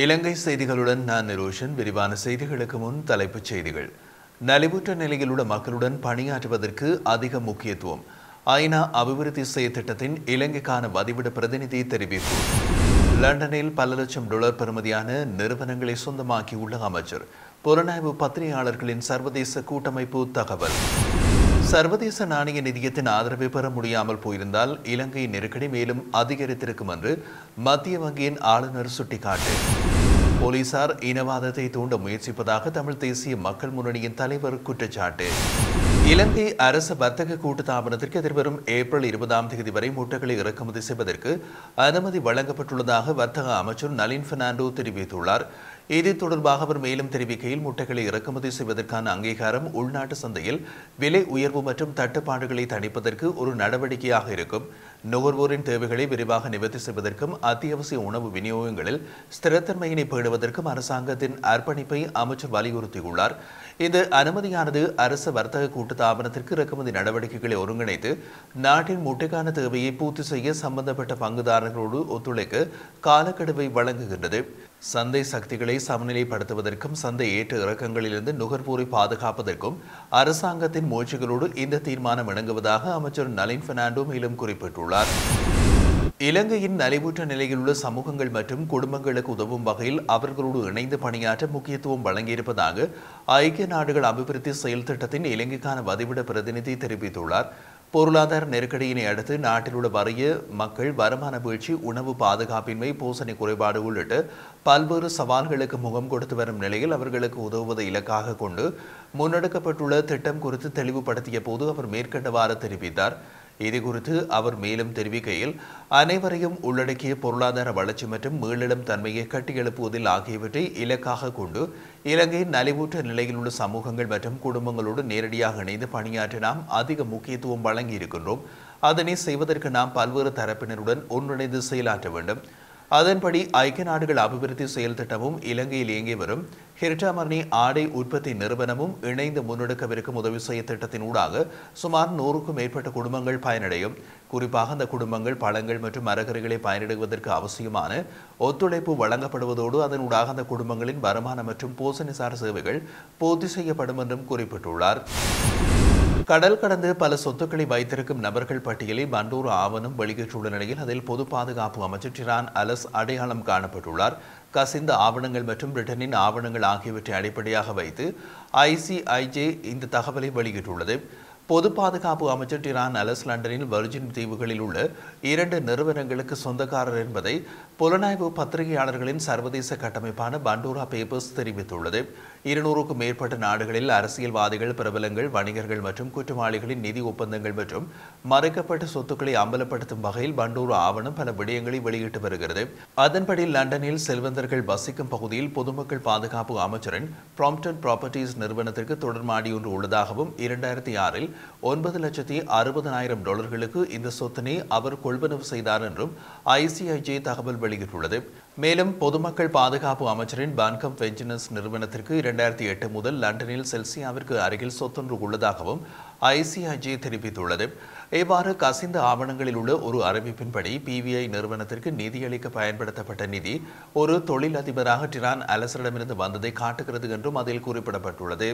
இலங்கை செய்திகளுடன் நான் நிரோஷன் விரிவான செய்திகளுக்கு முன் தலைப்புச் செய்திகள் நலிவுற்ற நிலையில் உள்ள மக்களுடன் பணியாற்றுவதற்கு அதிக முக்கியத்துவம் ஐநா அபிவிருத்தி செய்ய திட்டத்தின் இலங்கைக்கான வதிவிட பிரதிநிதி தெரிவிப்பு லண்டனில் பல லட்சம் டாலர் பெறுமதியான நிறுவனங்களை சொந்தமாக்கியுள்ள அமைச்சர் புலனாய்வு பத்திரிகையாளர்களின் சர்வதேச கூட்டமைப்பு தகவல் சர்வதேச நாணய நிதியத்தின் ஆதரவை பெற முடியாமல் போயிருந்தால் இலங்கை நெருக்கடி மேலும் அதிகரித்திருக்கும் என்று மத்திய வங்கியின் ஆளுநர் சுட்டிக்காட்டு போலீசார் இனவாதத்தை தூண்ட முயற்சிப்பதாக தமிழ் தேசிய மக்கள் முன்னணியின் தலைவர் குற்றச்சாட்டு இலங்கை அரசு வர்த்தக கூட்டுத்தாபனத்திற்கு எதிர்வரும் ஏப்ரல் இருபதாம் தேதி வரை முட்டைகளை இறக்குமதி செய்வதற்கு அனுமதி வழங்கப்பட்டுள்ளதாக வர்த்தக அமைச்சர் நளின் பெர்னாண்டோ தெரிவித்துள்ளார் இது தொடர்பாக அவர் மேலும் தெரிவிக்கையில் முட்டைகளை இறக்குமதி செய்வதற்கான அங்கீகாரம் உள்நாட்டு சந்தையில் விலை உயர்வு மற்றும் தட்டுப்பாடுகளை தணிப்பதற்கு ஒரு நடவடிக்கையாக இருக்கும் நுகர்வோரின் தேவைகளை விரிவாக நிவர்த்தி செய்வதற்கும் அத்தியாவசிய உணவு விநியோகங்களில் ஸ்திரத்தன்மையினை பேணுவதற்கும் அரசாங்கத்தின் அர்ப்பணிப்பை அமைச்சர் வலியுறுத்தியுள்ளார் இந்த அனுமதியானது அரசு வர்த்தக கூட்டுத்தாபனத்திற்கு இறக்குமதி நடவடிக்கைகளை ஒருங்கிணைத்து நாட்டின் முட்டைக்கான தேவையை பூர்த்தி செய்ய சம்பந்தப்பட்ட பங்குதாரர்களோடு ஒத்துழைக்க காலக்கெடுவை வழங்குகின்றது சந்தை சக்திகளை சமநிலைப்படுத்துவதற்கும் சந்தை ஏற்ற இறக்கங்களிலிருந்து நுகர்வோரை பாதுகாப்பதற்கும் அரசாங்கத்தின் முயற்சிகளோடு இந்த தீர்மானம் இணங்குவதாக அமைச்சர் நளின் பெர்னாண்டோ மேலும் குறிப்பிட்டுள்ளார் இலங்கையின் நலிவுற்ற நிலையில் உள்ள சமூகங்கள் மற்றும் குடும்பங்களுக்கு உதவும் வகையில் அவர்களோடு இணைந்து பணியாற்ற முக்கியத்துவம் வழங்கியிருப்பதாக ஐக்கிய நாடுகள் அபிவிருத்தி செயல் திட்டத்தின் இலங்கைக்கான வதிவிட பிரதிநிதி தெரிவித்துள்ளார் பொருளாதார நெருக்கடியினை அடுத்து நாட்டில் உள்ள வறிய மக்கள் வருமான வீழ்ச்சி உணவு பாதுகாப்பின்மை பூசணி குறைபாடு உள்ளிட்ட பல்வேறு சவால்களுக்கு முகம் கொடுத்து வரும் நிலையில் அவர்களுக்கு உதவுவதை இலக்காக கொண்டு முன்னெடுக்கப்பட்டுள்ள திட்டம் குறித்து தெளிவுபடுத்திய போது அவர் மேற்கண்டவாறு தெரிவித்தார் இது குறித்து அவர் மேலும் தெரிவிக்கையில் அனைவரையும் உள்ளடக்கிய பொருளாதார வளர்ச்சி மற்றும் மீளெழும் தன்மையை கட்டியெழுப்புவதில் ஆகியவற்றை இலக்காக கொண்டு இலங்கையின் நலிவுற்ற நிலையில் உள்ள சமூகங்கள் மற்றும் குடும்பங்களோடு நேரடியாக இணைந்து பணியாற்ற நாம் அதிக முக்கியத்துவம் வழங்கியிருக்கின்றோம் அதனை செய்வதற்கு நாம் பல்வேறு தரப்பினருடன் ஒன்றிணைந்து செயலாற்ற வேண்டும் அதன்படி ஐக்கிய நாடுகள் அபிவிருத்தி செயல் திட்டமும் இலங்கையில் இயங்கி வரும் ஹிர்டாமர்னி ஆடை உற்பத்தி நிறுவனமும் இணைந்து முன்னெடுக்கவிருக்கும் உதவி செய்ய திட்டத்தின் ஊடாக சுமார் நூறுக்கும் மேற்பட்ட குடும்பங்கள் பயனடையும் குறிப்பாக அந்த குடும்பங்கள் பழங்கள் மற்றும் மரக்கறிகளை பயனிடுவதற்கு அவசியமான ஒத்துழைப்பு வழங்கப்படுவதோடு அதனூடாக அந்த குடும்பங்களின் வருமானம் மற்றும் போஷணிசார் சேவைகள் பூர்த்தி செய்யப்படும் என்றும் குறிப்பிட்டுள்ளார் கடல் கடந்து பல சொத்துக்களை வைத்திருக்கும் நபர்கள் பட்டியலை பண்டூர் ஆவணம் வெளியிட்டுள்ள நிலையில் அதில் பொது பாதுகாப்பு அமைச்சர் டிரான் அலஸ் அடையாளம் காணப்பட்டுள்ளார் கசிந்த ஆவணங்கள் மற்றும் பிரிட்டனின் ஆவணங்கள் ஆகியவற்றை அடிப்படையாக வைத்து ஐசிஐஜே இந்த தகவலை வெளியிட்டுள்ளது பொது பாதுகாப்பு அமைச்சர் டிரான் அலஸ் லண்டனில் வர்ஜின் தீவுகளில் உள்ள இரண்டு நிறுவனங்களுக்கு சொந்தக்காரர் என்பதை புலனாய்வு பத்திரிகையாளர்களின் சர்வதேச கட்டமைப்பான பண்டூரா பேப்பர்ஸ் தெரிவித்துள்ளது இருநூறுக்கும் மேற்பட்ட நாடுகளில் அரசியல்வாதிகள் பிரபலங்கள் வணிகர்கள் மற்றும் குற்றவாளிகளின் நிதி ஒப்பந்தங்கள் மற்றும் மறைக்கப்பட்ட சொத்துக்களை அம்பலப்படுத்தும் வகையில் பண்டூரா ஆவணம் பல விடயங்களை வெளியிட்டு வருகிறது அதன்படி லண்டனில் செல்வந்தர்கள் வசிக்கும் பகுதியில் பொதுமக்கள் பாதுகாப்பு அமைச்சரின் ப்ராம்ப்டன் ப்ராப்பர்ட்டிஸ் நிறுவனத்திற்கு தொடர்மாடி ஒன்று உள்ளதாகவும் இரண்டாயிரத்தி ஆறில் ஒன்பது லட்சத்தி அறுபதனாயிரம் டாலர்களுக்கு இந்த சொத்தினை அவர் கொள்வனவு செய்தார் என்றும் ஐசிஐஜே தகவல் வெளியிட்டுள்ளது மேலும் பொதுமக்கள் பாதுகாப்பு அமைச்சரின் பான்கம் வெஞ்சினஸ் நிறுவனத்திற்கு இரண்டாயிரத்தி எட்டு முதல் லண்டனில் செல்சியாவிற்கு அருகில் சொத்தொன்று உள்ளதாகவும் ஐசிஐஜே தெரிவித்துள்ளது இவ்வாறு கசிந்த ஆவணங்களில் உள்ள ஒரு அறிவிப்பின்படி பிவிஐ நிறுவனத்திற்கு நிதியளிக்க பயன்படுத்தப்பட்ட நிதி ஒரு தொழிலதிபராக டிரான் அலசரிடமிருந்து வந்ததை காட்டுகிறது என்றும் அதில் குறிப்பிடப்பட்டுள்ளது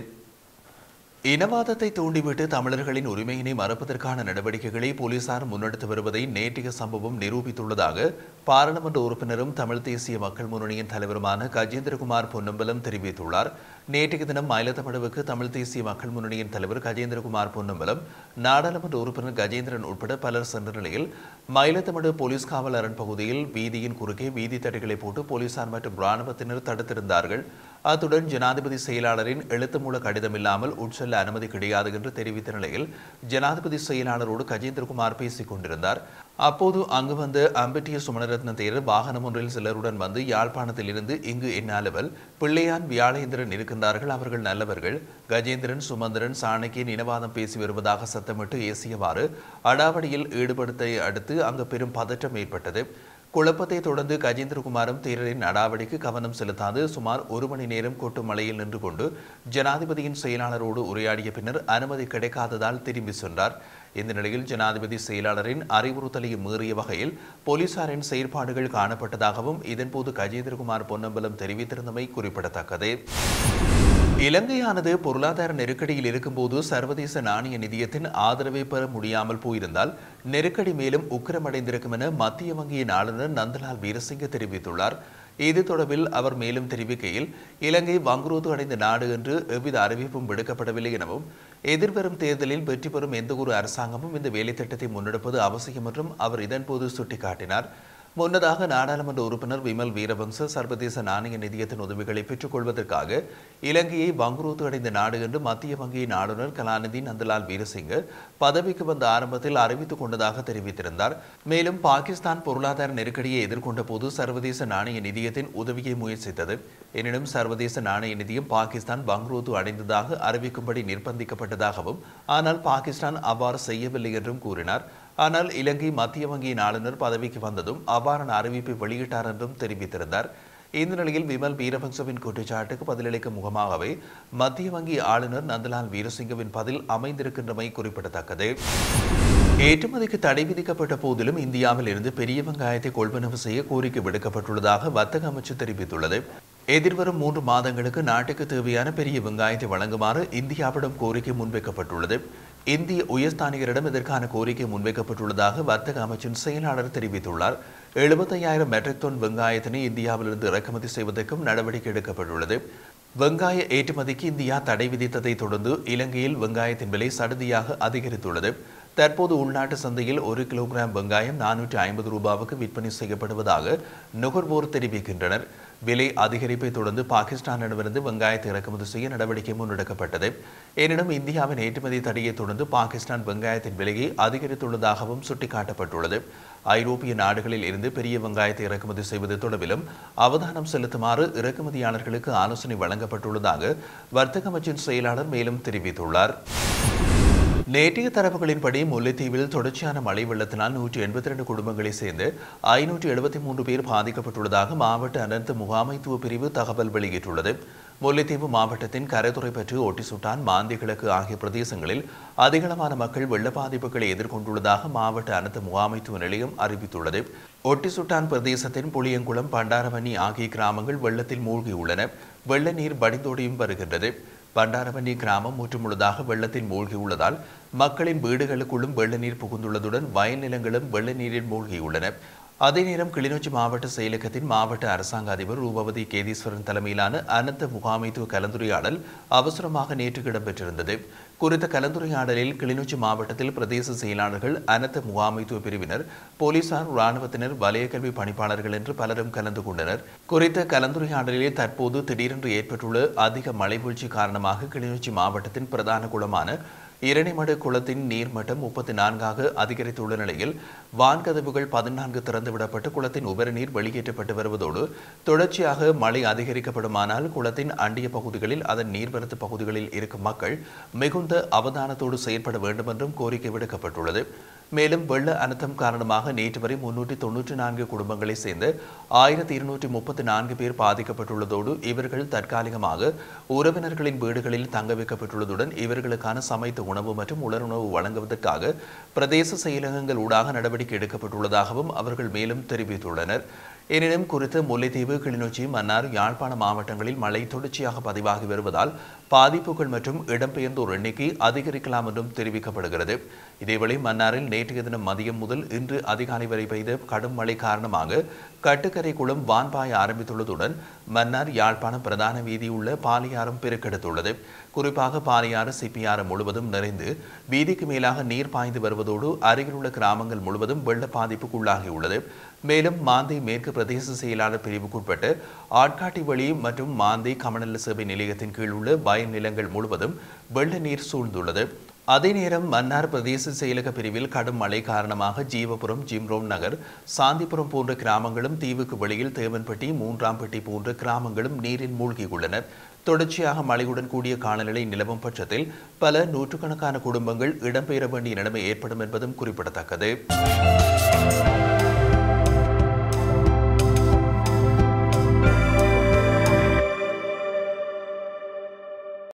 இனவாதத்தை தூண்டிவிட்டு தமிழர்களின் உரிமையினை மறுப்பதற்கான நடவடிக்கைகளை போலீசார் முன்னெடுத்து வருவதை நேற்றைய சம்பவம் நிரூபித்துள்ளதாக பாராளுமன்ற உறுப்பினரும் தமிழ் தேசிய மக்கள் முன்னணியின் தலைவருமான கஜேந்திரகுமார் பொன்னம்பலம் தெரிவித்துள்ளார் நேற்றைய தினம் மயிலத்தமடுவுக்கு தமிழ் தேசிய மக்கள் முன்னணியின் தலைவர் கஜேந்திரகுமார் பொன்னம்பலம் நாடாளுமன்ற உறுப்பினர் கஜேந்திரன் உட்பட பலர் சென்ற நிலையில் மயிலத்தமடு போலீஸ் காவல் அரண் பகுதியில் வீதியின் குறுக்கே வீதி தடைகளை போட்டு போலீசார் மற்றும் இராணுவத்தினர் தடுத்திருந்தார்கள் அத்துடன் ஜனாதிபதி செயலாளரின் எழுத்து மூல கடிதம் இல்லாமல் உட்செல்ல அனுமதி கிடையாது என்று தெரிவித்த நிலையில் ஜனாதிபதி செயலாளரோடு கஜேந்திரகுமார் பேசிக் கொண்டிருந்தார் அப்போது அங்கு வந்த அம்பட்டிய சுமணரத்ன தேரர் வாகனம் ஒன்றில் சிலருடன் வந்து யாழ்ப்பாணத்தில் இருந்து இங்கு என்னாலவல் பிள்ளையான் வியாழேந்திரன் இருக்கின்றார்கள் அவர்கள் நல்லவர்கள் கஜேந்திரன் சுமந்திரன் சாணக்கியன் இனவாதம் பேசி வருவதாக சத்தமிட்டு ஏசியவாறு அடாவடியில் ஈடுபடுத்த அடுத்து அங்கு பெரும் பதற்றம் ஏற்பட்டது குழப்பத்தை தொடர்ந்து கஜேந்திரகுமாரும் தேரரின் நடவடிக்கை கவனம் செலுத்தாது சுமார் ஒரு மணி நேரம் கொட்டும் மழையில் நின்று கொண்டு ஜனாதிபதியின் செயலாளரோடு உரையாடிய பின்னர் அனுமதி கிடைக்காததால் திரும்பி சென்றார் இந்த நிலையில் ஜனாதிபதி செயலாளரின் அறிவுறுத்தலையும் மீறிய வகையில் போலீசாரின் செயற்பாடுகள் காணப்பட்டதாகவும் இதன்போது கஜேந்திரகுமார் பொன்னம்பலம் தெரிவித்திருந்தமை குறிப்பிடத்தக்கது இலங்கையானது பொருளாதார நெருக்கடியில் இருக்கும்போது சர்வதேச நாணய நிதியத்தின் ஆதரவை பெற முடியாமல் போயிருந்தால் நெருக்கடி மேலும் உக்கிரமடைந்திருக்கும் என மத்திய வங்கியின் ஆளுநர் நந்தலால் வீரசிங்க தெரிவித்துள்ளார் இது தொடர்பில் அவர் மேலும் தெரிவிக்கையில் இலங்கை வங்குரோத்து அடைந்த நாடு என்று எவ்வித அறிவிப்பும் விடுக்கப்படவில்லை எனவும் எதிர்வரும் தேர்தலில் வெற்றி பெறும் எந்தவொரு அரசாங்கமும் இந்த வேலைத்திட்டத்தை முன்னெடுப்பது அவசியம் என்றும் அவர் இதன்போது சுட்டிக்காட்டினார் முன்னதாக நாடாளுமன்ற உறுப்பினர் விமல் வீரவங்ச சர்வதேச நாணய நிதியத்தின் உதவிகளை பெற்றுக் கொள்வதற்காக இலங்கையை வங்குரோத்து அடைந்த நாடு என்று மத்திய வங்கியின் ஆளுநர் கலாநிதி நந்தலால் வீரசிங்க பதவிக்கு வந்த ஆரம்பத்தில் அறிவித்துக் கொண்டதாக தெரிவித்திருந்தார் மேலும் பாகிஸ்தான் பொருளாதார நெருக்கடியை எதிர்கொண்ட போது சர்வதேச நாணய நிதியத்தின் உதவியை முயற்சித்தது எனினும் சர்வதேச நாணய நிதியம் பாகிஸ்தான் வங்குரோத்து அடைந்ததாக அறிவிக்கும்படி நிர்பந்திக்கப்பட்டதாகவும் ஆனால் பாகிஸ்தான் அவ்வாறு செய்யவில்லை என்றும் கூறினார் ஆனால் இலங்கை மத்திய வங்கியின் ஆளுநர் பதவிக்கு வந்ததும் அவ்வாறான அறிவிப்பை வெளியிட்டார் என்றும் தெரிவித்திருந்தார் இந்த நிலையில் விமல் வீரபங்சவின் குற்றச்சாட்டுக்கு பதிலளிக்கும் முகமாகவே மத்திய வங்கி ஆளுநர் நந்தலால் வீரசிங்கவின் பதில் அமைந்திருக்கின்றமை குறிப்பிடத்தக்கது ஏற்றுமதிக்கு தடை விதிக்கப்பட்ட போதிலும் இந்தியாவில் இருந்து பெரிய வெங்காயத்தை கொள்வனவு செய்ய கோரிக்கை விடுக்கப்பட்டுள்ளதாக வர்த்தக அமைச்சு தெரிவித்துள்ளது எதிர்வரும் மூன்று மாதங்களுக்கு நாட்டுக்கு தேவையான பெரிய வெங்காயத்தை வழங்குமாறு இந்தியாவிடம் கோரிக்கை முன்வைக்கப்பட்டுள்ளது இந்திய உயர்ஸ்தானிகரிடம் இதற்கான கோரிக்கை முன்வைக்கப்பட்டுள்ளதாக வர்த்தக அமைச்சின் செயலாளர் தெரிவித்துள்ளார் எழுபத்தையாயிரம் மெட்ரிக் டன் வெங்காயத்தினை இந்தியாவிலிருந்து இறக்குமதி செய்வதற்கும் நடவடிக்கை எடுக்கப்பட்டுள்ளது வெங்காய ஏற்றுமதிக்கு இந்தியா தடை விதித்ததை தொடர்ந்து இலங்கையில் வெங்காயத்தின் விலை சடுதியாக அதிகரித்துள்ளது தற்போது உள்நாட்டு சந்தையில் ஒரு கிலோகிராம் வெங்காயம் நானூற்றி ஐம்பது ரூபாவுக்கு விற்பனை செய்யப்படுவதாக நுகர்வோர் தெரிவிக்கின்றனர் விலை அதிகரிப்பை தொடர்ந்து பாகிஸ்தானிடமிருந்து வெங்காயத்தை இறக்குமதி செய்ய நடவடிக்கை முன்னெடுக்கப்பட்டது எனினும் இந்தியாவின் ஏற்றுமதி தடையை தொடர்ந்து பாகிஸ்தான் வெங்காயத்தின் விலையை அதிகரித்துள்ளதாகவும் சுட்டிக்காட்டப்பட்டுள்ளது ஐரோப்பிய நாடுகளில் இருந்து பெரிய வெங்காயத்தை இறக்குமதி செய்வது தொடர்பிலும் அவதானம் செலுத்துமாறு இறக்குமதியாளர்களுக்கு ஆலோசனை வழங்கப்பட்டுள்ளதாக வர்த்தக அமைச்சின் செயலாளர் மேலும் தெரிவித்துள்ளார் நேற்றைய தரவுகளின்படி முல்லைத்தீவில் தொடர்ச்சியான மழை வெள்ளத்தினால் நூற்றி எண்பத்தி ரெண்டு குடும்பங்களை சேர்ந்து ஐநூற்றி எழுபத்தி மூன்று பேர் பாதிக்கப்பட்டுள்ளதாக மாவட்ட அனர்த்த முகாமைத்துவ பிரிவு தகவல் வெளியிட்டுள்ளது முல்லைத்தீவு மாவட்டத்தின் கரைத்துறை பற்று ஒட்டிசுட்டான் மாந்தி கிழக்கு ஆகிய பிரதேசங்களில் அதிகளவான மக்கள் வெள்ள பாதிப்புகளை எதிர்கொண்டுள்ளதாக மாவட்ட அனர்த்த முகாமைத்துவ நிலையம் அறிவித்துள்ளது ஒட்டிசுட்டான் பிரதேசத்தின் புளியங்குளம் பண்டாரவன்னி ஆகிய கிராமங்கள் வெள்ளத்தில் மூழ்கியுள்ளன வெள்ள நீர் வடிந்தோடியும் வருகின்றது பண்டாரவன்னி கிராமம் முற்றுமுழுதாக வெள்ளத்தில் மூழ்கியுள்ளதால் மக்களின் வீடுகளுக்குள்ளும் வெள்ள நீர் புகுந்துள்ளதுடன் வயல் நிலங்களும் வெள்ள நீரில் மூழ்கியுள்ளன அதே நேரம் கிளிநொச்சி மாவட்ட செயலகத்தின் மாவட்ட அரசாங்க அதிபர் ரூபவதி கேதீஸ்வரன் தலைமையிலான அனந்த முகாமைத்துவ கலந்துரையாடல் அவசரமாக நேற்று இடம்பெற்றிருந்தது குறித்த கலந்துரையாடலில் கிளிநொச்சி மாவட்டத்தில் பிரதேச செயலாளர்கள் அனந்த முகாமைத்துவ பிரிவினர் போலீசார் இராணுவத்தினர் வலய கல்வி பணிப்பாளர்கள் என்று பலரும் கலந்து கொண்டனர் குறித்த கலந்துரையாடலில் தற்போது திடீரென்று ஏற்பட்டுள்ள அதிக மழை வீழ்ச்சி காரணமாக கிளிநொச்சி மாவட்டத்தின் பிரதான குளமான இரணிமடு குளத்தின் நீர்மட்டம் முப்பத்தி நான்காக அதிகரித்துள்ள நிலையில் வான்கதவுகள் பதினான்கு திறந்துவிடப்பட்டு குளத்தின் உபரிநீர் வெளியேற்றப்பட்டு வருவதோடு தொடர்ச்சியாக மழை அதிகரிக்கப்படுமானால் குளத்தின் அண்டிய பகுதிகளில் அதன் நீர்வரத்து பகுதிகளில் இருக்கும் மக்கள் மிகுந்த அவதானத்தோடு செயற்பட வேண்டும் என்றும் கோரிக்கை விடுக்கப்பட்டுள்ளது மேலும் வெள்ள அனர்த்தம் காரணமாக நேற்று வரை முன்னூற்றி தொன்னூற்றி நான்கு குடும்பங்களை சேர்ந்து ஆயிரத்தி இருநூற்றி முப்பத்தி நான்கு பேர் பாதிக்கப்பட்டுள்ளதோடு இவர்கள் தற்காலிகமாக உறவினர்களின் வீடுகளில் தங்க வைக்கப்பட்டுள்ளதுடன் இவர்களுக்கான சமைத்த உணவு மற்றும் உலருணவு வழங்குவதற்காக பிரதேச செயலகங்கள் ஊடாக நடவடிக்கை எடுக்கப்பட்டுள்ளதாகவும் அவர்கள் மேலும் தெரிவித்துள்ளனர் எனினும் குறித்த முல்லைத்தீவு கிளிநொச்சி மன்னார் யாழ்ப்பாண மாவட்டங்களில் மழை தொடர்ச்சியாக பதிவாகி வருவதால் பாதிப்புகள் மற்றும் இடம்பெயர்ந்தோர் எண்ணிக்கை அதிகரிக்கலாம் என்றும் தெரிவிக்கப்படுகிறது இதேவேளை மன்னாரில் நேற்றைய தினம் மதியம் முதல் இன்று அதிகாலை வரை பெய்த கடும் மழை காரணமாக கட்டுக்கரை குளம் வான்பாய ஆரம்பித்துள்ளதுடன் மன்னார் யாழ்ப்பாணம் பிரதான வீதியுள்ள பாலியாரம் பெருக்கெடுத்துள்ளது குறிப்பாக பாலியாறு சிப்பியாறு முழுவதும் நிறைந்து வீதிக்கு மேலாக நீர் பாய்ந்து வருவதோடு அருகிலுள்ள கிராமங்கள் முழுவதும் வெள்ள பாதிப்புக்குள்ளாகியுள்ளது மேலும் மாந்தை மேற்கு பிரதேச செயலாளர் பிரிவுக்குட்பட்டு ஆட்காட்டி வழி மற்றும் மாந்தை கமநல சேவை நிலையத்தின் கீழ் உள்ள வயல் நிலங்கள் முழுவதும் வெள்ள நீர் சூழ்ந்துள்ளது அதே நேரம் மன்னார் பிரதேச செயலக பிரிவில் கடும் மழை காரணமாக ஜீவபுரம் ஜிம்ரோம் நகர் சாந்திபுரம் போன்ற கிராமங்களும் தீவுக்கு வெளியில் தேவன்பட்டி மூன்றாம்பட்டி போன்ற கிராமங்களும் நீரில் மூழ்கியுள்ளன தொடர்ச்சியாக மழையுடன் கூடிய காலநிலை நிலவும் பட்சத்தில் பல நூற்றுக்கணக்கான குடும்பங்கள் இடம்பெயர வேண்டிய நிலைமை ஏற்படும் என்பதும் குறிப்பிடத்தக்கது